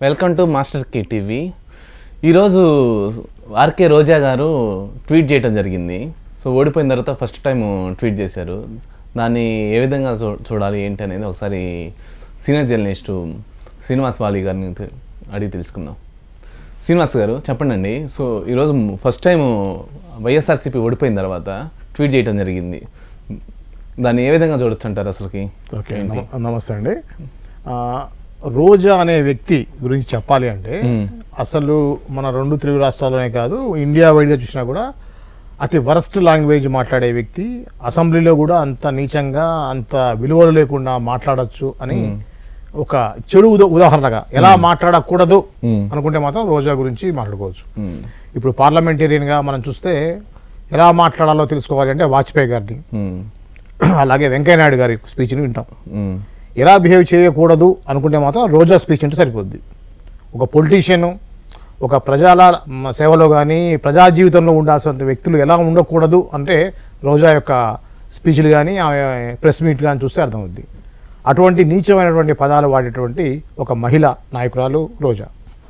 Welcome to master K TV ఈరోజు RK Roja గారు tweet చేయడం జరిగింది సో ఓడిపోయిన తర్వాత ఫస్ట్ టైం ట్వీట్ చేశారు దాన్ని ఏ విధంగా చూ చూడాలి ఏంటి అనేది ఒకసారి సీనియర్ జర్నలిస్ట్ శ్రీనివాస్ వాలి గారిని తె- అడిగి తెలుసుకుందాం శ్రీనివాస్ గారు చెప్పండి అండి సో ఈరోజు ఫస్ట్ టైం వైఎస్ఆర్సీపీ ఓడిపోయిన తర్వాత ట్వీట్ చేయడం జరిగింది దాన్ని ఏ విధంగా చూడొచ్చు అంటారు అసలుకి ఓకే నమ- నమస్తే అండి ఆ, రోజా అనే వ్యక్తి గురించి చెప్పాలి అంటే అసలు మన రెండు తెలుగు రాష్ట్రాల్లోనే కాదు ఇండియా వైడ్గా చూసినా కూడా అతి వరస్ట్ లాంగ్వేజ్ మాట్లాడే వ్యక్తి అసెంబ్లీలో కూడా అంత నీచంగా అంత విలువలు లేకుండా మాట్లాడొచ్చు అని ఒక చెడు ఉద- ఉదాహరణగా ఎలా మాట్లాడకూడదు అనుకుంటే మాత్రం రోజా గురించి మాట్లాడుకోవచ్చు ఇప్పుడు పార్లమెంటేరియన్గా మనం చూస్తే ఎలా మాట్లాడాలో తెలుసుకోవాలి అంటే వాజ్పేయి గారిని మ్మ్. అలాగే వెంకయ్యనాయుడు గారి స్పీచ్ని వింటాం మ్మ్. ఎలా బిహేవ్ చేయకూడదు అనుకుంటే మాత్రం రోజా స్పీచ్ అంటే సరిపోద్ది ఒక పొలిటీషియన్ ఒక ప్రజల మ, సేవలో కానీ ప్రజా జీవితంలో ఉండాల్సిన వ్యక్తులు ఎలా ఉండకూడదు అంటే రోజా యొక్క స్పీచ్లు కానీ ఆమె ప్రెస్ మీట్ కానీ చూస్తే అర్థమవుద్ది అటువంటి నీచమైనటువంటి పదాలు వాడేటువంటి ఒక మహిళ నాయకురాలు రోజా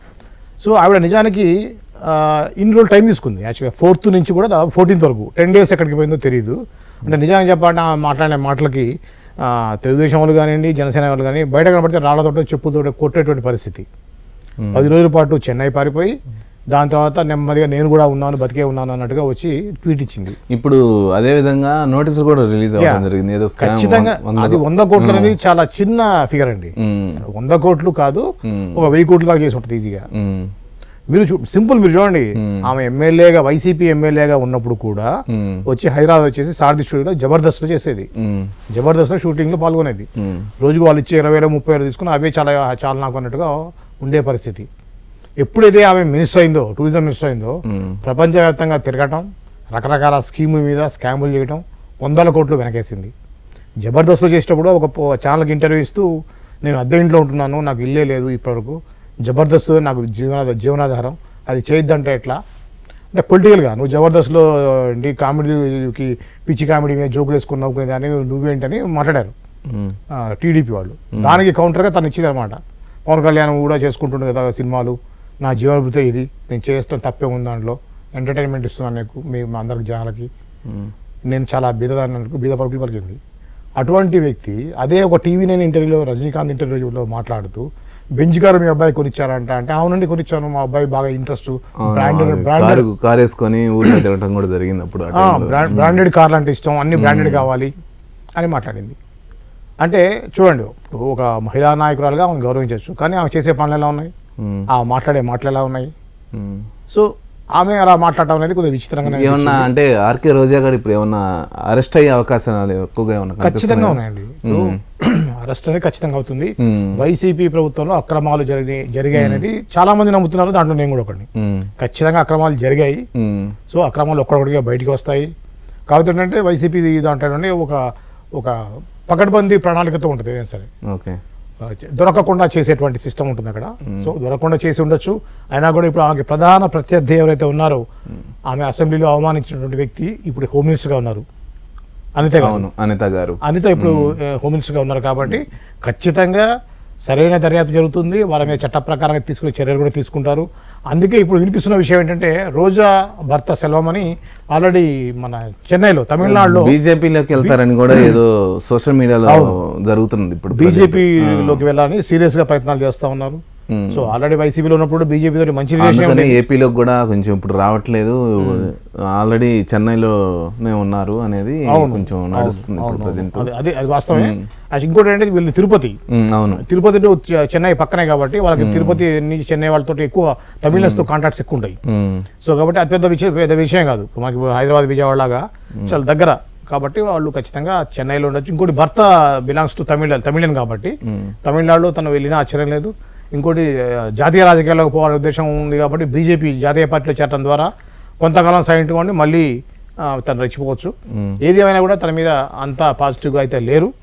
సో ఆవిడ నిజానికి ఆ, ఇన్ని రోజులు టైం తీసుకుంది యాక్చువల్గా ఫోర్త్ నుంచి కూడా దాదాపు ఫోర్టీన్త్ వరకు టెన్ డేస్ ఎక్కడికి పోయిందో తెలియదు అంటే నిజానికి చెప్పాలంటే ఆమె మాట్లాడిన మాటలకి ఆ, తెలుగుదేశం వాళ్ళు కానివ్వండి జనసేన వాళ్ళు కానీ బయట కనబడితే రాళ్లతోటి చెప్పుతోటి కొట్టేటువంటి పరిస్థితి పది రోజుల పాటు చెన్నై పారిపోయి దాని తర్వాత నెమ్మదిగా నేను కూడా ఉన్నాను బతికే ఉన్నాను అన్నట్టుగా వచ్చి ట్వీట్ ఇచ్చింది ఇప్పుడు అదే విధంగా నోటీసులు కూడా రిలీజ్ అవ్వడం Yeah. జరిగింది ఏదో scam ఖచ్చితంగా వంద- అది వంద కోట్లు అనేది చాలా చిన్న ఫిగర్ అండి మ్మ్. వంద కోట్లు కాదు ఒక వెయ్యి కోట్ల దాకా చేసి ఉంటుంది ఈజీగా మ్మ్. మీరు చూ సింపుల్ మీరు చూడండి ఆమె ఎమ్మెల్యేగా వైసీపీ ఎమ్మెల్యేగా ఉన్నప్పుడు కూడా మ్మ్. వచ్చి హైదరాబాద్ వచ్చేసి సారథి స్టూడియోలో జబర్దస్త్ చేసేది మ్మ్. జబర్దస్త్లో షూటింగ్లో పాల్గొనేది మ్మ్. రోజుకు వాళ్ళు ఇచ్చే ఇరవై వేలు ముప్పై వేలు తీసుకుని అవే చాలా చాలా నాకు అన్నట్టుగా ఉండే పరిస్థితి ఎప్పుడైతే ఆమె మినిస్టర్ అయిందో టూరిజం మినిస్టర్ అయిందో ప్రపంచవ్యాప్తంగా తిరగటం రకరకాల స్కీముల మీద స్కాములు చేయటం వందల కోట్లు వెనకేసింది జబర్దస్త్లో చేసేటప్పుడు ఒక పో- ఛానల్కి ఇంటర్వ్యూ ఇస్తూ నేను అద్దె ఇంట్లో ఉంటున్నాను నాకు ఇల్లే లేదు ఇప్పటివరకు జబర్దస్త్ నాకు జీవన జీవనాధారం అది చేయొద్దంటే ఎట్లా అంటే పొలిటికల్గా నువ్వు జబర్దస్త్లో ఏంటి కామెడీకి పిచ్చి కామెడీ మీద జోకులు వేసుకుని నవ్వుకునే దాన్ని నువ్వేంటని మాట్లాడారు మ్మ్. టీడీపీ వాళ్ళు దానికి కౌంటర్గా తను ఇచ్చింది అనమాట పవన్ కళ్యాణ్ కూడా చేసుకుంటుండే కదా సినిమాలు నా జీవనభృతే ఇది నేను చేస్తాను తప్పే ఉంది దాంట్లో ఎంటర్టైన్మెంట్ ఇస్తున్నాను నీకు మీ మా అందరికి జనాలకి నేను చాలా బీదదానికి బీద పరుకులు పలికింది అటువంటి వ్యక్తి అదే ఒక టీవీ నేను ఇంటర్వ్యూలో రజనీకాంత్ ఇంటర్వ్యూలో మాట్లాడుతూ బెంచ్ కారు మీ అబ్బాయి కొనిచ్చారంట అంటే అవునండి కొనిచ్చాను మా అబ్బాయి బాగా ఇంట్రెస్ట్ అవును, బ్రాండెడ్ అవును. బ్రాండెడ్ కారు కారు వేసుకొని ఊర్లో తిరగటం కూడా జరిగింది అప్పుడు ఆ ఆ, టైంలో. బ్రా- బ్రాండెడ్ కార్లు అంటే ఇష్టం అన్ని బ్రాండెడ్ కావాలి అని మాట్లాడింది అంటే చూడండి ఇప్పుడు ఒక మహిళా నాయకురాలుగా ఆమెను గౌరవించవచ్చు కానీ ఆమె చేసే పనులు ఎలా ఉన్నాయి మ్మ్. ఆమె మాట్లాడే మాటలు ఎలా ఉన్నాయి మ్మ్. సో ఆమె అలా మాట్లాడటం అనేది కొద్దిగా విచిత్రంగానే ఏమన్నా అంటే ఆర్కే రోజా గారు ఇప్పుడు ఏమన్నా అరెస్ట్ అయ్యే అవకాశాలు ఎక్కువగా ఏమన్నా ఖచ్చితంగా కనిపిస్తున్నాయా? ఉన్నాయండి ఇప్పుడు అరెస్ట్ అనేది ఖచ్చితంగా అవుతుంది మ్మ్. వైసీపీ ప్రభుత్వంలో అక్రమాలు జరిగి జరిగాయి అనేది చాలా మంది నమ్ముతున్నారు దాంట్లో నేను కూడా ఒకటి మ్మ్. ఖచ్చితంగా అక్రమాలు జరిగాయి మ్మ్. సో అక్రమాలు ఒక్కడొక్కడిగా బయటికి వస్తాయి కాకపోతే ఏంటంటే వైసీపీ దాంట్లో ఒక ఒక పకడ్బందీ ప్రణాళికతో ఉంటుంది ఏదైనా సరే ఓకే ఆ, దొరకకుండా చేసేటువంటి సిస్టమ్ ఉంటుంది అక్కడ సో దొరకకుండా చేసి ఉండొచ్చు అయినా కూడా ఇప్పుడు ఆమెకి ప్రధాన ప్రత్యర్థి ఎవరైతే ఉన్నారో ఆమె అసెంబ్లీలో అవమానించినటువంటి వ్యక్తి ఇప్పుడు హోమ్ మినిస్టర్గా ఉన్నారు అనిత గారు అవును అనిత గారు అనిత ఇప్పుడు ఆ, హోమ్ మినిస్టర్గా ఉన్నారు కాబట్టి ఖచ్చితంగా సరైన దర్యాప్తు జరుగుతుంది వాళ్ళ మీద చట్ట ప్రకారంగా తీసుకునే చర్యలు కూడా తీసుకుంటారు అందుకే ఇప్పుడు వినిపిస్తున్న విషయం ఏంటంటే రోజా భర్త సెల్వమని ఆల్రెడీ మన చెన్నైలో తమిళనాడులో బీజేపీలోకి వెళ్తారని కూడా ఏదో సోషల్ మీడియాలో జరుగుతుంది ఇప్పుడు బీజేపీలోకి వెళ్ళాలని సీరియస్ గా ప్రయత్నాలు చేస్తా ఉన్నారు సో ఆల్రెడీ వైసీపీలో ఉన్నప్పుడు బీజేపీ తోటి మంచి రిలేషన్ అందుకని ఏపీలోకి కూడా కొంచెం ఇప్పుడు రావట్లేదు ఆల్రెడీ చెన్నైలోనే ఉన్నారు అనేది కొంచెం నడుస్తుంది ఇప్పుడు ప్రజెంట్ అది అది అది వాస్తవమే అది ఇంకోటి ఏంటంటే వీళ్ళు తిరుపతి అవును తిరుపతి టు చె- చెన్నై పక్కనే కాబట్టి వాళ్ళకి తిరుపతి నుంచి చెన్నై వాళ్ళతో ఎక్కువ తమిళన్స్తో కాంటాక్ట్స్ ఎక్కువ ఉంటాయి మ్మ్. సో కాబట్టి అతిపెద్ద విషయం పెద్ద విషయం కాదు ఇప్పుడు మనకి హైదరాబాద్ విజయవాడ లాగా చాలా దగ్గర కాబట్టి వాళ్ళు ఖచ్చితంగా చెన్నైలో ఉండొచ్చు ఇంకోటి భర్త బిలాంగ్స్ టు తమిళ తమిళన్ కాబట్టి తమిళనాడులో తను వెళ్ళినా ఆశ్చర్యం లేదు ఇంకోటి ఆ, జాతీయ రాజకీయాల్లోకి పోవాలనే ఉద్దేశం ఉంది కాబట్టి బీజేపీ జాతీయ పార్టీలో చేరడం ద్వారా కొంతకాలం సైలెంట్గా ఉండి మళ్ళీ ఆ, తను రెచ్చిపోవచ్చు ఏది ఏమైనా కూడా తన మీద అంత పాజిటివ్గా అయితే లేరు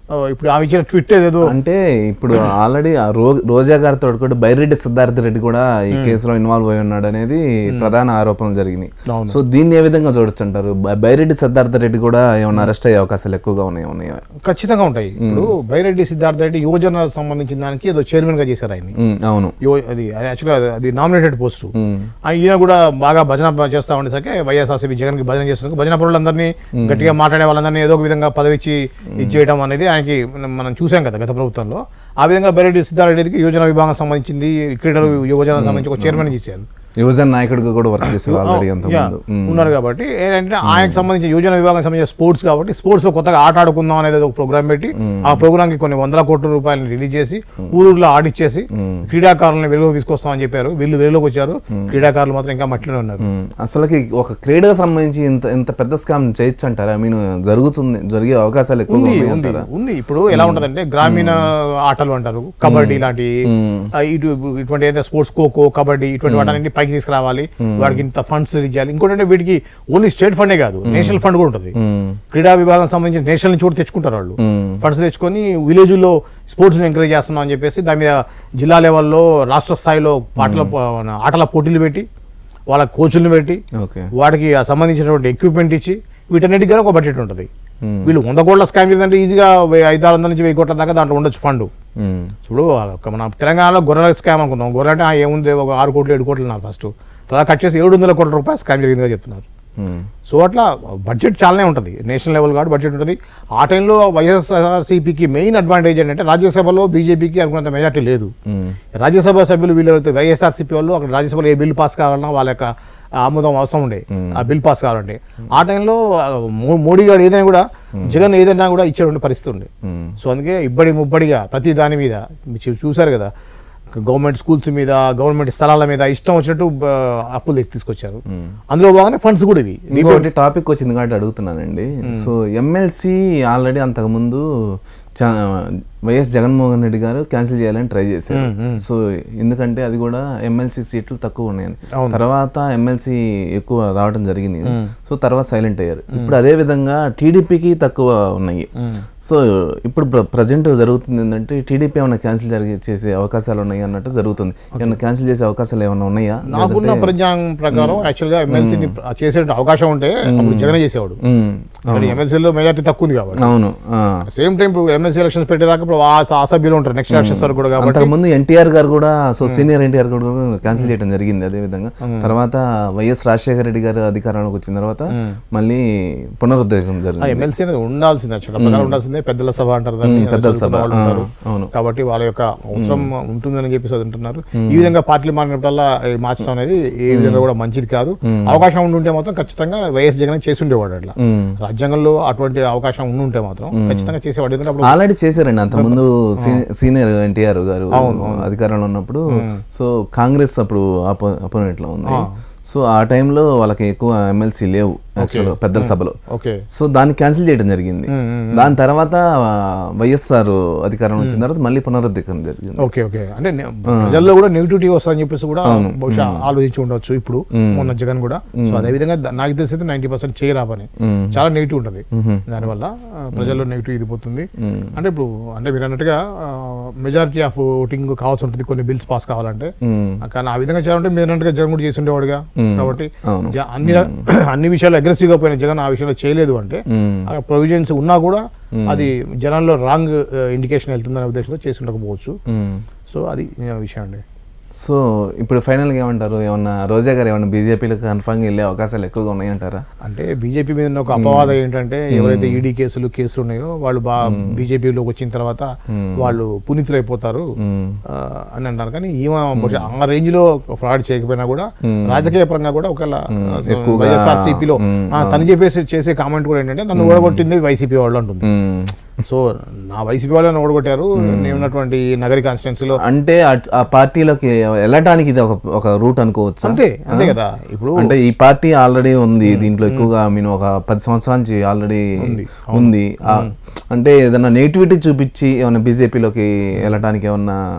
ఆ, ఇప్పుడు ఆమె ఇచ్చిన ట్విట్ ఏదో అంటే ఇప్పుడు ఆల్రెడీ ఆ రో రోజా గారితో కూడా బైరెడ్డి సిద్ధార్థ రెడ్డి కూడా ఈ కేసులో ఇన్వాల్వ్ అయి ఉన్నాడు అనేది ప్రధాన ఆరోపణలు జరిగినాయి అవును. సో దీన్ని ఏ విధంగా చూడొచ్చు అంటారు బై- బైరెడ్డి సిద్ధార్థ రెడ్డి కూడా ఏమన్నా అరెస్ట్ అయ్యే అవకాశాలు ఎక్కువగా ఉన్నాయి ఉన్నాయా ఖచ్చితంగా ఉంటాయి ఇప్పుడు బైరెడ్డి సిద్ధార్థ రెడ్డి యువజన సంబంధించిన దానికి ఏదో చైర్మన్ గా చేశారు ఆయన ఉమ్, అవును యువ అది యాక్చువల్గా అది నామినేటెడ్ పోస్ట్ ఈయన కూడా బాగా భజన చేస్తా ఉండేసరికి వైఎస్ఆర్సీపీ జగన్ కి భజన చేస్తున్నారు భజన పరులందరినీ గట్టిగా మాట్లాడే వాళ్ళందరినీ ఏదో ఒక విధంగా పదవిచ్చి ఇచ్చేయడం అనేది ఆయనకి మనం- మనం చూసాం కదా గత ప్రభుత్వంలో ఆ విధంగా బైరెడ్డి సిద్ధార్థ రెడ్డికి యువజన విభాగం సంబంధించింది క్రీడలు యువజన సంబంధించి ఒక చైర్మన్ చేశారు యువజన నాయకుడిగా కూడా వర్క్ చేశారు ఆల్రెడీ అంత యా, ముందు ఉన్నారు కాబట్టి ఏంటంటే ఆయనకు సంబంధించి యువజన విభాగం సంబంధించిన స్పోర్ట్స్ కాబట్టి స్పోర్ట్స్ లో కొత్తగా ఆట ఆడుకుందాం అనేది ఒక ప్రోగ్రామ్ పెట్టి ఆ ప్రోగ్రామ్ కి కొన్ని వందల కోట్ల రూపాయలను రిలీజ్ చేసి ఊరూరులో ఆడిచ్చేసి క్రీడాకారులను వెలుగులోకి తీసుకొస్తామని చెప్పారు వీళ్ళు వెలుగులోకి వచ్చారు క్రీడాకారులు మాత్రం ఇంకా మట్టిలో ఉన్నారు ఉమ్, అసలుకి ఒక క్రీడకు సంబంధించి ఇంత ఇంత పెద్ద స్కామ్ చేయొచ్చు అంటారా ఐ మీన్ జరుగుతుంది జరిగే అవకాశాలు ఎక్కువగా ఉంది ఉన్నాయి ఉంది అంటారా ఉంది ఇప్పుడు ఎలా ఉంటదంటే గ్రామీణ ఆటలు అంటారు కబడ్డీ లాంటి ఆ, ఇటు ఇటువంటి ఏదైతే స్పోర్ట్స్ ఖోఖో కబడ్డీ ఇటువంటి వాటన్నింటినీ పైకి తీసుకురావాలి వాడికి ఇంత ఫండ్స్ రిలీజ్ చేయాలి ఇంకోటి అంటే వీటికి ఓన్లీ స్టేట్ ఫండే కాదు నేషనల్ ఫండ్ కూడా ఉంటుంది క్రీడా విభాగం సంబంధించిన నేషనల్ నుంచి కూడా తెచ్చుకుంటారు వాళ్ళు ఫండ్స్ తెచ్చుకొని విలేజ్లో స్పోర్ట్స్ ఎంకరేజ్ చేస్తున్నాం అని చెప్పేసి దాని మీద జిల్లా లెవెల్లో రాష్ట్ర స్థాయిలో పాటల ఆటల పోటీలు పెట్టి వాళ్ళ కోచులను పెట్టి ఓకే వాటికి ఆ సంబంధించినటువంటి ఎక్విప్మెంట్ ఇచ్చి వీటన్నిటికీ కూడా ఒక బడ్జెట్ ఉంటుంది వీళ్ళు వంద కోట్ల స్కామ్ చేద్దంటే ఈజీగా వెయ్యి- ఐదు ఆరు వందల నుంచి వెయ్యి కోట్ల దాకా దాంట్లో ఉండొచ్చు ఫండ్ ఉమ్, చూడు ఒక మన తెలంగాణలో గొర్రెల స్కామ్ అనుకుందాం గొర్రె అంటే ఆ ఏముంది ఒక ఆరు కోట్లు ఏడు కోట్లు ఉన్నారు ఫస్ట్ తర్వాత కట్ చేసి ఏడు వందల కోట్ల రూపాయలు స్కామ్ జరిగిందిగా చెప్తున్నారు ఉమ్, సో అట్లా బడ్జెట్ చాలానే ఉంటుంది నేషనల్ లెవెల్ కాబట్టి బడ్జెట్ ఉంటుంది ఆ టైంలో వైఎస్ఆర్సీపీకి మెయిన్ అడ్వాంటేజ్ ఏంటంటే రాజ్యసభలో బీజేపీకి అనుకున్నంత మెజార్టీ లేదు ఉమ్, రాజ్యసభ సభ్యులు వీళ్ళు వైఎస్ఆర్సీపీ వాళ్ళు అక్కడ రాజ్యసభలో ఏ బిల్ పాస్ కావాలన్నా వాళ్ళ యొక్క ఆమోదం అవసరం ఉండే ఆ బిల్ పాస్ కావాలంటే ఆ టైంలో ఆ, మో- మోడీ గారు ఏదైనా కూడా జగన్ ఏదైనా కూడా ఇచ్చేటువంటి పరిస్థితి ఉండే ఉమ్, సో అందుకే ఇబ్బడి ముబ్బడిగా ప్రతి దాని మీద మీరు చూ- చూశారు కదా గవర్నమెంట్ స్కూల్స్ మీద గవర్నమెంట్ స్థలాల మీద ఇష్టం వచ్చినట్టు బ- అప్పులు తెచ్చి తీసుకొచ్చారు అందులో భాగంగా ఫండ్స్ కూడా ఇవి ఇంకోటి టాపిక్ వచ్చింది కాబట్టి అడుగుతున్నానండి సో ఎమ్మెల్సీ ఆల్రెడీ అంతకుముందు చ- వైఎస్ జగన్మోహన్ రెడ్డి గారు క్యాన్సిల్ చేయాలని ట్రై చేశారు సో ఎందుకంటే అది కూడా ఎమ్మెల్సీ సీట్లు తక్కువ ఉన్నాయని తర్వాత ఎమ్మెల్సీ ఎక్కువ రావడం జరిగింది సో తర్వాత సైలెంట్ అయ్యారు ఇప్పుడు అదే విధంగా టీడీపీకి తక్కువ ఉన్నాయి సో ఇప్పుడు ప్రజెంట్ జరుగుతుంది ఏంటంటే టీడీపీ ఏమైనా క్యాన్సిల్ జరిగి చేసే అవకాశాలు ఉన్నాయి అన్నట్టు జరుగుతుంది ఏమైనా క్యాన్సిల్ చేసే అవకాశాలు ఏమైనా ఉన్నాయా నాకున్న పరిజ్ఞానం ప్రకారం యాక్చువల్గా ఎమ్మెల్సీని చేసే అవకాశం ఉంటే అప్పుడు జగన్ చేసేవాడు ఉమ్, ఎమ్మెల్సీలో మెజార్టీ తక్కువ ఉంది కాబట్టి అవును ఆ. సేమ్ టైం ఇప్పుడు ఎమ్మెల్సీ ఎలక్షన్స్ పెట్టేదాకా ఇప్పుడు ఆ ఆ సభ్యులు ఉంటారు నెక్స్ట్ ఎలక్షన్స్ వరకు కూడా కాబట్టి అంతకుముందు ఎన్టీఆర్ గారు కూడా సో సీనియర్ ఎన్టీఆర్ గారు కూడా క్యాన్సిల్ చేయడం జరిగింది అదే విధంగా తర్వాత వైఎస్ రాజశేఖర రెడ్డి గారు అధికారంలోకి వచ్చిన తర్వాత మళ్ళీ పునరుద్ధరణ జరిగింది ఎమ్మెల్సీ అనేది ఉండాల్సిందే చట్ట ప్రకారం ఉండాల్సిందే పెద్దల సభ అంటారు దాన్ని పెద్దల చదువుకున్న సభ, వాళ్ళు ఆ, ఉంటారు. అవును. కాబట్టి వాళ్ళ యొక్క అవసరం ఉంటుందని చెప్పేసి అది అంటున్నారు ఈ విధంగా పార్టీలు మారినప్పుడల్లా ఈ మార్చడం అనేది ఏ విధంగా కూడా మంచిది కాదు అవకాశం ఉండుంటే మాత్రం ఖచ్చితంగా వైఎస్ జగన్ చేసి ఉండేవాడు అట్లా ఉమ్. రాజ్యాంగంలో అటువంటి అవకాశం ఉండుంటే మాత్రం ఖచ్చితంగా చేసేవాడు ఎందుకంటే అప్పుడు ఆల్రెడీ చేశారండి అంతకుముందు సీ- సీనియర్ ఎన్టీఆర్ గారు అధికారంలో ఉన్నప్పుడు సో కాంగ్రెస్ అప్పుడు అపో అపోనెంట్ లో ఉంది సో ఆ టైంలో వాళ్ళకి ఎక్కువ ఎమ్మెల్సీ లేవు యాక్చువల్గా పెద్దల సభలో ఓకే సో దాన్ని క్యాన్సిల్ చేయడం జరిగింది దాని తర్వాత ఆ, వైఎస్ఆర్ అధికారం వచ్చిన తర్వాత మళ్ళీ పునరుద్ధరణ జరిగింది ఓకే ఓకే అంటే నే- ప్రజల్లో కూడా నెగిటివిటీ వస్తుందని చెప్పేసి కూడా బహుశా ఆలోచించి ఉండొచ్చు ఇప్పుడు మొన్న జగన్ కూడా సో అదే విధంగా ద- నాకు తెలిసి నైన్టీ పర్సెంట్ చేయరా పని చాలా నెగిటివ్ ఉంటుంది దానివల్ల ఆ, ప్రజల్లో నెగిటివ్ ఇది పోతుంది అంటే ఇప్పుడు అంటే మీరు అన్నట్టుగా మెజారిటీ ఆఫ్ ఓటింగ్ కావాల్సి ఉంటుంది కొన్ని బిల్స్ పాస్ కావాలంటే ఉమ్, కానీ ఆ విధంగా చేయాలంటే మీరు అన్నట్టుగా జగన్ కూడా చేసి ఉండేవాడుగా కాబట్టి అవును. జ- అన్ని అన్ని విషయాలు అగ్రెసివ్ గా పోయిన జగన్ ఆ విషయంలో చేయలేదు అంటే ఉమ్, అక్కడ ప్రొవిజన్స్ ఉన్నా కూడా అది జనాల్లో రాంగ్ ఇండికేషన్ వెళ్తుందనే ఉద్దేశంతో చేసి ఉండకపోవచ్చు ఉమ్. సో అది ఆ, విషయం అండి సో ఇప్పుడు ఫైనల్గా ఏమంటారు ఏమన్నా రోజా గారు ఏమన్నా బీజేపీలో కన్ఫర్మ్గా వెళ్ళే అవకాశాలు ఎక్కువగా ఉన్నాయంటారా అంటే బీజేపీ మీద ఉన్న ఒక అపవాదం ఏంటంటే ఎవరైతే ఈడీ కేసులు కేసులు ఉన్నాయో వాళ్ళు బా బీజేపీలోకి వచ్చిన తర్వాత వాళ్ళు పునీతులు అయిపోతారు ఉమ్, ఆ, అని అంటారు కానీ ఈమె బహుశా ఆ రేంజ్ లో ఫ్రాడ్ చేయకపోయినా కూడా రాజకీయ పరంగా కూడా ఒకవేళ ఎక్కువగా, వైఎస్ఆర్సీపీలో తను చెప్పేసి చేసే కామెంట్ కూడా ఏంటంటే నన్ను ఓడగొట్టింది వైసీపీ వాళ్ళు అంటుంది ఉమ్. సో నా వైసీపీ వాళ్ళని ఓడగొట్టారు నేను ఉన్నటువంటి నగరి కాన్స్టిట్యున్సీలో అంటే అట్- ఆ పార్టీలోకి వెళ్ళటానికి ఇది ఒక ఒక రూట్ అనుకోవచ్చు అంతే అంతే కదా ఇప్పుడు అంటే ఈ పార్టీ ఆల్రెడీ ఉంది దీంట్లో ఎక్కువగా మీను ఒక పది సంవత్సరాల నుంచి ఆల్రెడీ ఉంది ఆ, అంటే ఏదైనా నెగిటివిటీ చూపించి ఏమైనా బీజేపీలోకి వెళ్ళటానికి ఏమన్నా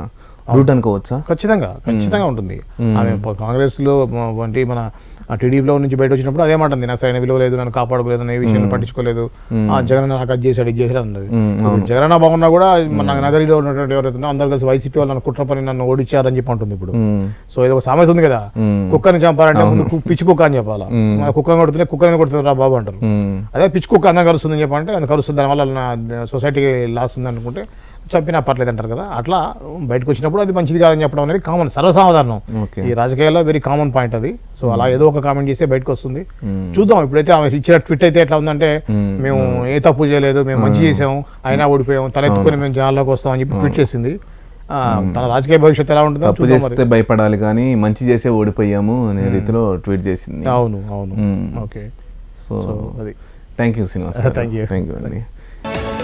రూట్ అనుకోవచ్చా ఖచ్చితంగా ఖచ్చితంగా ఉంటుంది ఆమె ప- కాంగ్రెస్లో మ- వంటి మన ఆ టీడీపీలో నుంచి బయట వచ్చినప్పుడు అదే మాట నాకు సరైన విలువ లేదు నన్ను కాపాడుకోలేదు నన్ను ఏ విషయాన్ని పట్టించుకోలేదు ఆ జగన్ నాకు అది చేశాడు ఇది చేశాడు అన్నది ఇప్పుడు జగన్ బాగున్నా కూడా మన నగరిలో ఉన్నటువంటి ఎవరైతే ఉన్నారో అందరు కలిసి వైసీపీ వాళ్ళు నన్ను కుట్ర పని నన్ను ఓడించారని చెప్పి అంటుంది ఇప్పుడు సో ఇది ఒక సామెత ఉంది కదా కుక్కని చంపాలంటే ముందు కు- పిచ్చి కుక్క అని చెప్పాలా మన కుక్కని కొడుతుంటే కుక్కని కొడుతుంది రా బాబు అంటారు అదే పిచ్చి కుక్క అందం కలుస్తుందని చెప్పంటే అది కలుస్తుంది దానివల్ల నా సొసైటీకి లాస్ ఉంది అనుకుంటే చంపినా పర్లేదు అంటారు కదా అట్లా బయటకు వచ్చినప్పుడు అది మంచిది కాదని చెప్పడం అనేది కామన్ సర్వసాధారణం ఓకే ఈ రాజకీయాల్లో వెరీ కామన్ పాయింట్ అది సో అలా ఏదో ఒక కామెంట్ చేస్తే బయటకు వస్తుంది చూద్దాం ఇప్పుడైతే ఆమె ఇచ్చిన ట్విట్ అయితే ఎట్లా ఉందంటే మేము ఏ తప్పు చేయలేదు మేము మంచి చేసాం అయినా ఓడిపోయాం తలెత్తుకొని మేము జనాల్లోకి వస్తాం అని చెప్పి ట్వీట్ చేసింది ఆ, తన రాజకీయ భవిష్యత్తు ఎలా ఉంటుందో తప్పు చూద్దాం మరి చేస్తే భయపడాలి కానీ మంచి చేసే ఓడిపోయాము అనే రీతిలో ట్వీట్ చేసింది అవును అవును ఓకే సో సో అది thank you Srinivas Thank you. Thank you అండి